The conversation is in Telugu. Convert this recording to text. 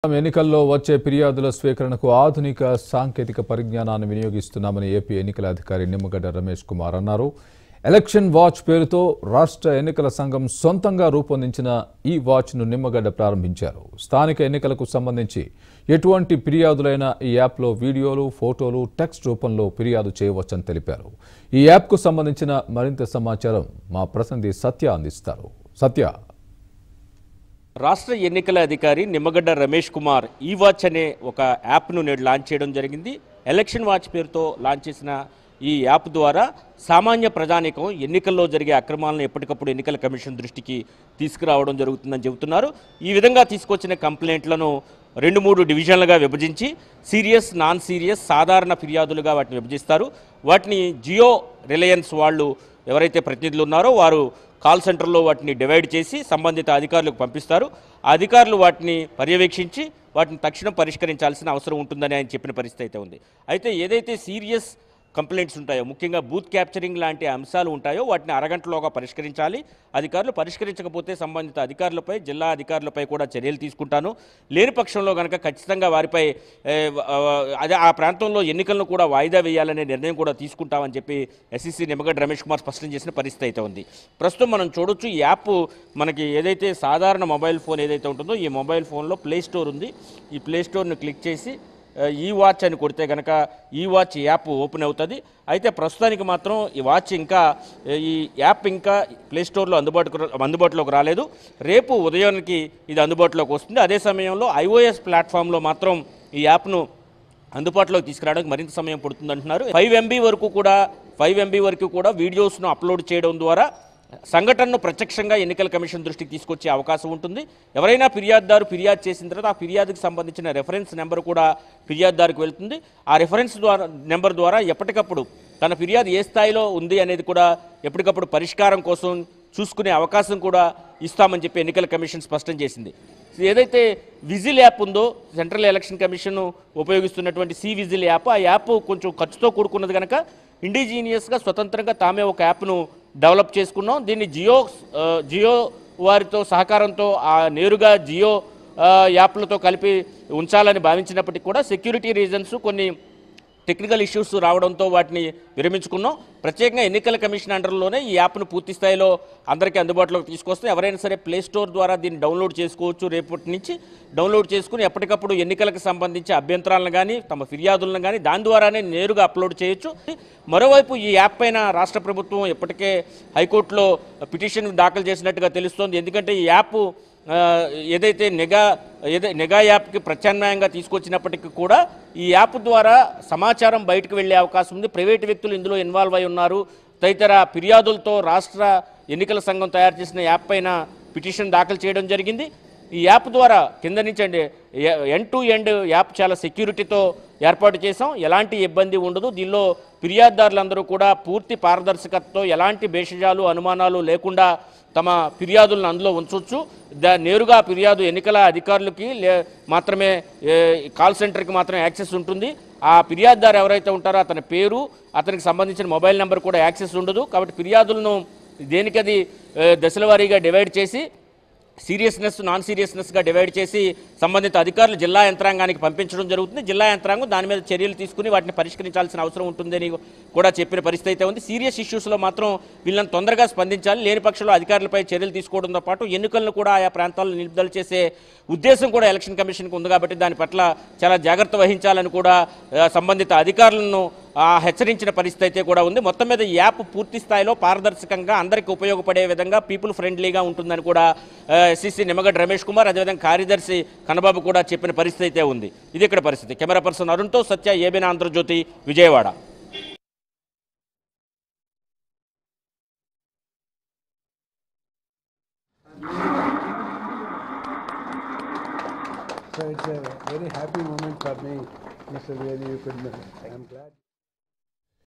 ఎన్నికల్లో వచ్చే ఫిర్యాదుల స్వీకరణకు ఆధునిక సాంకేతిక పరిజ్ఞానాన్ని వినియోగిస్తున్నామని ఏపీ ఎన్నికల అధికారి నిమ్మగడ్డ రమేష్ కుమార్ అన్నారు ఎలక్షన్ వాచ్ పేరుతో రాష్ట్ర ఎన్నికల సంఘం సొంతంగా రూపొందించిన ఈ వాచ్ను నిమ్మగడ్డ ప్రారంభించారు స్థానిక ఎన్నికలకు సంబంధించి ఎటువంటి ఫిర్యాదులైనా ఈ యాప్లో వీడియోలు ఫోటోలు టెక్స్ట్ రూపంలో ఫిర్యాదు చేయవచ్చని తెలిపారు ఈ యాప్కు సంబంధించిన మరింత సమాచారం మా ప్రతినిధి సత్య అందిస్తారు సత్య రాష్ట్ర ఎన్నికల అధికారి నిమ్మగడ్డ రమేష్ కుమార్ ఈ వాచ్ అనే ఒక యాప్ను నేడు లాంచ్ చేయడం జరిగింది ఎలక్షన్ వాచ్ పేరుతో లాంచ్ చేసిన ఈ యాప్ ద్వారా సామాన్య ప్రజానీకం ఎన్నికల్లో జరిగే అక్రమాలను ఎప్పటికప్పుడు ఎన్నికల కమిషన్ దృష్టికి తీసుకురావడం జరుగుతుందని చెబుతున్నారు ఈ విధంగా తీసుకొచ్చిన కంప్లైంట్లను రెండు మూడు డివిజన్లుగా విభజించి సీరియస్ నాన్ సీరియస్ సాధారణ ఫిర్యాదులుగా వాటిని విభజిస్తారు వాటిని జియో రిలయన్స్ వాళ్ళు ఎవరైతే ప్రతినిధులు ఉన్నారో వారు కాల్ సెంటర్లో వాటిని డివైడ్ చేసి సంబంధిత అధికారులకు పంపిస్తారు ఆ అధికారులు వాటిని పర్యవేక్షించి వాటిని తక్షణం పరిష్కరించాల్సిన అవసరం ఉంటుందని ఆయన చెప్పిన పరిస్థితి అయితే ఉంది అయితే ఏదైతే సీరియస్ కంప్లైంట్స్ ఉంటాయో ముఖ్యంగా బూత్ క్యాప్చరింగ్ లాంటి అంశాలు ఉంటాయో వాటిని అరగంటలోగా పరిష్కరించాలి అధికారులు పరిష్కరించకపోతే సంబంధిత అధికారులపై జిల్లా అధికారులపై కూడా చర్యలు తీసుకుంటాను లేని పక్షంలో కనుక ఖచ్చితంగా వారిపై ఏ, ఆ, అదే ఆ ప్రాంతంలో ఎన్నికలను కూడా వాయిదా వేయాలనే నిర్ణయం కూడా తీసుకుంటామని చెప్పి ఎస్సీసీ నిమ్మగడ్డ రమేష్ కుమార్ స్పష్టం చేసిన పరిస్థితి అయితే ఉంది ప్రస్తుతం మనం చూడొచ్చు ఈ యాప్ మనకి ఏదైతే సాధారణ మొబైల్ ఫోన్ ఏదైతే ఉంటుందో ఈ మొబైల్ ఫోన్లో ప్లే స్టోర్ ఉంది ఈ ప్లే స్టోర్ను క్లిక్ చేసి ఆ, ఈ వాచ్ అని కొడితే కనుక ఈ వాచ్ యాప్ ఓపెన్ అవుతుంది అయితే ప్రస్తుతానికి మాత్రం ఈ వాచ్ ఇంకా ఏ, ఈ యాప్ ఇంకా ప్లే స్టోర్లో అందుబాటుకు అందుబాటులోకి రాలేదు రేపు ఉదయానికి ఇది అందుబాటులోకి వస్తుంది అదే సమయంలో ఐఓఎస్ ప్లాట్ఫామ్లో మాత్రం ఈ యాప్ను అందుబాటులోకి తీసుకురావడానికి మరింత సమయం పడుతుంది అంటున్నారు ఫైవ్ ఎంబీ వరకు కూడా ఫైవ్ ఎంబీ వరకు కూడా వీడియోస్ను అప్లోడ్ చేయడం ద్వారా సంఘటనను ప్రత్యక్షంగా ఎన్నికల కమిషన్ దృష్టికి తీసుకొచ్చే అవకాశం ఉంటుంది ఎవరైనా ఫిర్యాదుదారు ఫిర్యాదు చేసిన తర్వాత ఆ ఫిర్యాదుకి సంబంధించిన రెఫరెన్స్ నెంబర్ కూడా ఫిర్యాదుదారుకు వెళ్తుంది ఆ రెఫరెన్స్ ద్వారా నెంబర్ ద్వారా ఎప్పటికప్పుడు తన ఫిర్యాదు ఏ స్థాయిలో ఉంది అనేది కూడా ఎప్పటికప్పుడు పరిష్కారం కోసం చూసుకునే అవకాశం కూడా ఇస్తామని చెప్పి ఎన్నికల కమిషన్ స్పష్టం చేసింది ఏదైతే విజిల్ యాప్ ఉందో సెంట్రల్ ఎలక్షన్ కమిషన్ ఉపయోగిస్తున్నటువంటి సి విజిల్ యాప్ ఆ యాప్ కొంచెం ఖర్చుతో కూడుకున్నది కనుక ఇండిజీనియస్గా స్వతంత్రంగా తామే ఒక యాప్ను డెవలప్ చేసుకున్నాం దీన్ని జియో ఆ, జియో వారితో సహకారంతో ఆ నేరుగా జియో ఆ, యాప్లతో కలిపి ఉంచాలని భావించినప్పటికీ కూడా సెక్యూరిటీ రీజన్స్ కొన్ని టెక్నికల్ ఇష్యూస్ రావడంతో వాటిని విరమించుకున్నాం ప్రత్యేకంగా ఎన్నికల కమిషన్ అండర్లోనే ఈ యాప్ను పూర్తి స్థాయిలో అందరికీ అందుబాటులోకి తీసుకొస్తే ఎవరైనా సరే ప్లే స్టోర్ ద్వారా దీన్ని డౌన్లోడ్ చేసుకోవచ్చు రేపటి నుంచి డౌన్లోడ్ చేసుకుని ఎప్పటికప్పుడు ఎన్నికలకు సంబంధించి అభ్యంతరాలను కానీ తమ ఫిర్యాదులను కానీ దాని ద్వారానే నేరుగా అప్లోడ్ చేయొచ్చు మరోవైపు ఈ యాప్ పైన రాష్ట్ర ప్రభుత్వం ఇప్పటికే హైకోర్టులో పిటిషన్ దాఖలు చేసినట్టుగా తెలుస్తోంది ఎందుకంటే ఈ యాప్ ఆ, ఏదైతే నిఘా ఏదై నిఘా యాప్కి ప్రత్యామ్నాయంగా తీసుకొచ్చినప్పటికీ కూడా ఈ యాప్ ద్వారా సమాచారం బయటకు వెళ్ళే అవకాశం ఉంది ప్రైవేటు వ్యక్తులు ఇందులో ఇన్వాల్వ్ అయి ఉన్నారు తదితర ఫిర్యాదులతో రాష్ట్ర ఎన్నికల సంఘం తయారు చేసిన యాప్ పైన పిటిషన్ దాఖలు చేయడం జరిగింది ఈ యాప్ ద్వారా కింద నుంచి అండి ఎండ్ టు ఎండ్ యాప్ చాలా సెక్యూరిటీతో ఏర్పాటు చేసాం ఎలాంటి ఇబ్బంది ఉండదు దీనిలో ఫిర్యాదుదారులందరూ కూడా పూర్తి పారదర్శకతతో ఎలాంటి భేషజాలు అనుమానాలు లేకుండా తమ ఫిర్యాదులను అందులో ఉంచవచ్చు దా నేరుగా ఫిర్యాదు ఎన్నికల అధికారులకి లే మాత్రమే ఏ, కాల్ సెంటర్కి మాత్రమే యాక్సెస్ ఉంటుంది ఆ ఫిర్యాదుదారు ఎవరైతే ఉంటారో అతని పేరు అతనికి సంబంధించిన మొబైల్ నెంబర్ కూడా యాక్సెస్ ఉండదు కాబట్టి ఫిర్యాదులను దేనికది ఏ, దశల వారీగా డివైడ్ చేసి సీరియస్నెస్ నాన్ సీరియస్నెస్గా డివైడ్ చేసి సంబంధిత అధికారులు జిల్లా యంత్రాంగానికి పంపించడం జరుగుతుంది జిల్లా యంత్రాంగం దాని మీద చర్యలు తీసుకుని వాటిని పరిష్కరించాల్సిన అవసరం ఉంటుందని కూడా చెప్పిన పరిస్థితి అయితే ఉంది సీరియస్ ఇష్యూస్లో మాత్రం వీళ్ళని తొందరగా స్పందించాలి లేని పక్షంలో అధికారులపై చర్యలు తీసుకోవడంతో పాటు ఎన్నికలను కూడా ఆయా ప్రాంతాల్లో నిలుపుదల చేసే ఉద్దేశం కూడా ఎలక్షన్ కమిషన్కి ఉంది కాబట్టి దాని పట్ల చాలా జాగ్రత్త వహించాలని కూడా ఆ, సంబంధిత అధికారులను ఆ, హెచ్చరించిన పరిస్థితి అయితే కూడా ఉంది మొత్తం మీద ఈ యాప్ పూర్తి స్థాయిలో పారదర్శకంగా అందరికీ ఉపయోగపడే విధంగా పీపుల్ ఫ్రెండ్లీగా ఉంటుందని కూడా ఎస్సీసీ నిమ్మగడ్డ రమేష్ కుమార్ అదేవిధంగా కార్యదర్శి కన్నబాబు కూడా చెప్పిన పరిస్థితి అయితే ఉంది ఇది ఇక్కడ పరిస్థితి camera person అరుణ్తో Satya ఏబినా Andhra Jyothi Vijayawada So it's a very happy moment for me, Mr. Vedi. You could, I'm glad.